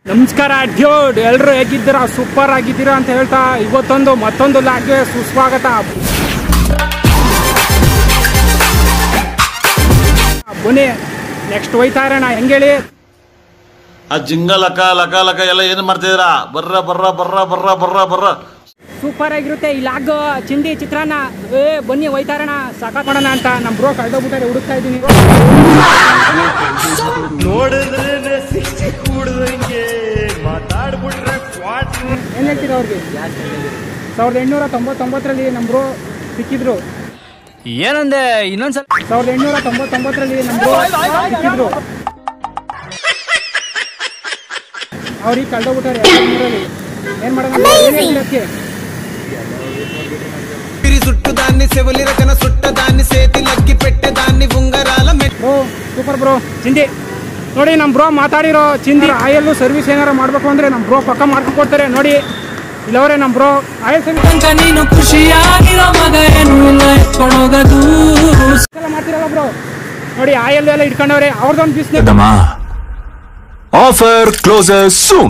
ನಮಸ್ಕಾರ ಡ್ಯೂಡ್ ಎಲ್ಲರೂ ಹೇಗಿದ್ದೀರಾ ಸೂಪರ್ ಆಗಿದ್ದೀರಾ ಅಂತ ಹೇಳ್ತಾ ಇವತ್ತೊಂದು ಮತ್ತೊಂದು ಲಾಗ್ಗೆ ಸುಸ್ವಾಗತ ಬನ್ನಿ ನೆಕ್ಸ್ಟ್ ಹೋಯ್ತಾ ಇರೋಣ ಹೆಂಗೇಳಿ ಆ ಜಿಂಗ ಲಕ ಲಕ ಲಕ ಎಲ್ಲ ಏನು ಮಾಡ್ತಿದ್ದೀರಾ ಬರ್ರ ಬರ್ರ ಬರ್ರ ಬರ್ರ ಬರ್ರ ಬರ್ರ ಸೂಪರ್ ಆಗಿರುತ್ತೆ ಈ ಲಾಗ್ ಚಿಂದಿ ಚಿತ್ರಾನ್ನ ಏ ಬನ್ನಿ ಹೋಯ್ತಾ ಇರೋಣ ಸಾಕಾತ್ ಮಾಡೋಣ ಅಂತ ನಮ್ಮ ಬ್ರೋ ಕಳ್ದೋಗ್ಬಿಟ್ಟಾರೆ ಹುಡುಕ್ತಾ ಇದ್ದೀನಿ ನೋಡಿದ್ರೆ ಸಿಕ್ಸಿ ಕೂಡ್ದಂಗೆ ಮಾತಾಡ್ಬಿಟ್ರೆ ಕ್ವಾಟ್ ಏನು ಹೇಳ್ತೀರಾ ಅವ್ರಿಗೆ ಸಾವಿರದ ಎಂಟುನೂರ ತೊಂಬತ್ತೊಂಬತ್ತರಲ್ಲಿ ನಮ್ಮ ಬ್ರೋ ಸಿಕ್ಕಿದ್ರು ಏನಂದೆ ಇನ್ನೊಂದ್ಸಲ ಸಾವಿರದ ಎಂಟುನೂರ ತೊಂಬತ್ತೊಂಬತ್ತರಲ್ಲಿ ನಮ್ಮ ಬ್ರೋ ಸಿಕ್ಕಿದ್ರು ಅವ್ರಿಗೆ ಕಳ್ದೋಗ್ಬಿಟ್ಟಾರೆ ಊರಲ್ಲಿ ಏನು ಮಾಡೋಣ ಏನು ಹೇಳ್ತೀರಾ ಅದಕ್ಕೆ పిరి సుట్టు దాన్ని సెవలి రకన సుట్ట దాన్ని సేతి లగ్గి పెట్టే దాన్ని ఉంగరాల మె ಬ್ರೋ ಸೂಪರ್ ಬ್ರೋ ಚಿಂದಿ ನೋಡಿ ನಮ್ಮ ಬ್ರೋ ಮಾತಾಡಿರೋ ಚಿಂದಿ ಆಯಲ್ಲು ಸರ್ವಿಸ್ ಏನಾರ ಮಾಡಬೇಕು ಅಂದರೆ ನಮ್ಮ ಬ್ರೋ ಪಕ್ಕ ಮಾಡ್ಕೊಂಡು ಕೊಡ್ತಾರೆ ನೋಡಿ ಇಲ್ಲವರೇ ನಮ್ಮ ಬ್ರೋ ಆಯಲ್ ಸರ್ವಿಸ್ ತನಕ ನೀನು ಖುಷಿಯಾಗಿರೋ ಮಗ ಏನು ಇಲ್ಲ ಎತ್ಕೊಂಡೋಗದು ಎಲ್ಲ ಮಾಡ್ತಿರಲ್ಲ ಬ್ರೋ ನೋಡಿ ಆಯಲ್ಲು ಎಲ್ಲ ಇಟ್ಕೊಂಡವ್ರೆ ಅವ್ರದ್ದೊಂದು ಬಿಸ್ನೆಸ್ Offer closes soon.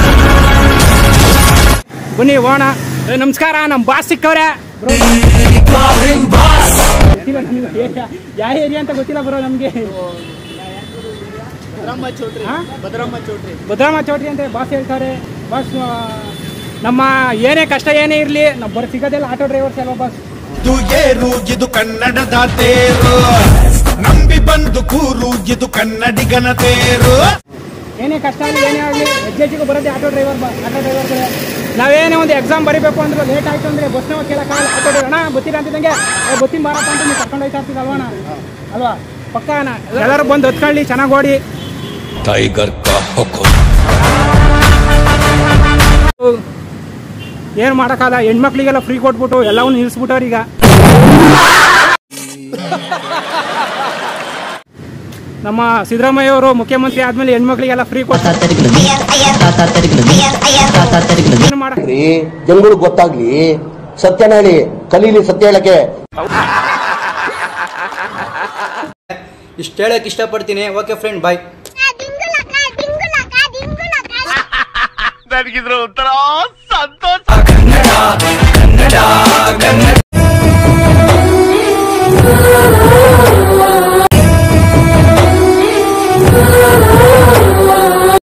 ಬನ್ನಿ ಹೋಣ ಏ, ನಮಸ್ಕಾರ ನಮ್ಮ ಬಾಸ್ ಸಿಕ್ಕವ್ರೆ ಬ್ರೋ ಗೊತ್ತಿಲ್ಲ ನಮ್ಗೆ ಏರಿಯಾ ಯಾವ ಏರಿಯಾ ಅಂತ ಗೊತ್ತಿಲ್ಲ ಬ್ರೋ ನಮಗೆ ಭದ್ರಮ್ಮ ಚೌಟ್ರಿ ಅಂತ ಬಾಸ್ ಹೇಳ್ತಾರೆ ಬಾಸ್ ಆ, ನಮ್ಮ ಏನೇ ಕಷ್ಟ ಏನೇ ಇರಲಿ ನಾವು ಬರೋ ಸಿಗೋದೆಲ್ಲ ಆಟೋ ಡ್ರೈವರ್ಸ್ ಅಲ್ವಾ ಬಾಸ್ ಇದು ಏರು ಇದು ಕನ್ನಡದ ತೇರು ನಂಬಿ ಬಂದು ಕೂರು ಇದು ಕನ್ನಡಿಗನ ತೇರು ಏನೇ ಕಷ್ಟ ಆಗಲಿ ಏನೇ ಆಗಲಿ ಹೆಜ್ಜೆಜಿಗೂ ಬರೋದೇ ಆಟೋ ಡ್ರೈವರ್ ಆಟೋ ಡ್ರೈವರ್ಗಳೇ ನಾವೇನೇ ಒಂದು ಎಕ್ಸಾಮ್ ಬರೀಬೇಕು ಅಂದ್ರೆ ಲೇಟ್ ಆಯ್ತು ಅಂದ್ರೆ ಬಸ್ನ ಕೇಳಕ್ಕಾಗಲ್ಲ ಆಟೋ ಡ್ರೈವರ್ ಅಣ್ಣ ಗೊತ್ತಿಲ್ಲ ಅಂತಿದ್ದಂಗೆ ಏ, ಗೊತ್ತಿಲ್ಲ ಬಾರಪ್ಪ ಅಂತ ನೀವು ಕರ್ಕೊಂಡು ಹೋಯ್ತಾ ಇರ್ತೀವಿ ಅಲ್ವಾ ಅಣ್ಣ ಅಲ್ವಾ ಪಕ್ಕ ಅಣ್ಣ ಎಲ್ಲರೂ ಬಂದು ಹತ್ಕೊಳ್ಳಿ ಚೆನ್ನಾಗಿ ಓಡಿ Tiger ka hukum. ಏನು ಮಾಡೋಕ್ಕಲ್ಲ ಹೆಣ್ಮಕ್ಳಿಗೆಲ್ಲ ಫ್ರೀ ಕೊಟ್ಬಿಟ್ಟು ಎಲ್ಲವನ್ನೂ ನಿಲ್ಲಿಸ್ಬಿಟ್ಟವ್ರು ಈಗ ನಮ್ಮ ಸಿದ್ದರಾಮಯ್ಯ ಅವರು ಮುಖ್ಯಮಂತ್ರಿ ಆದ್ಮೇಲೆ ಹೆಣ್ಮಕ್ಳಿಗೆಲ್ಲ ಫ್ರೀ ಕೊಟ್ಟು ಏನು ಮಾಡ ರೀ ಜನಗಳಿಗೆ ಗೊತ್ತಾಗ್ಲಿ ಸತ್ಯನ ಹೇಳಿ ಕಲೀಲಿ ಸತ್ಯ ಹೇಳಕ್ಕೆ ಇಷ್ಟು ಹೇಳಕ್ ಇಷ್ಟಪಡ್ತೀನಿ ಓಕೆ ಫ್ರೆಂಡ್ ಬಾಯ್ ನನಗಿದ್ರ ಒಂಥರ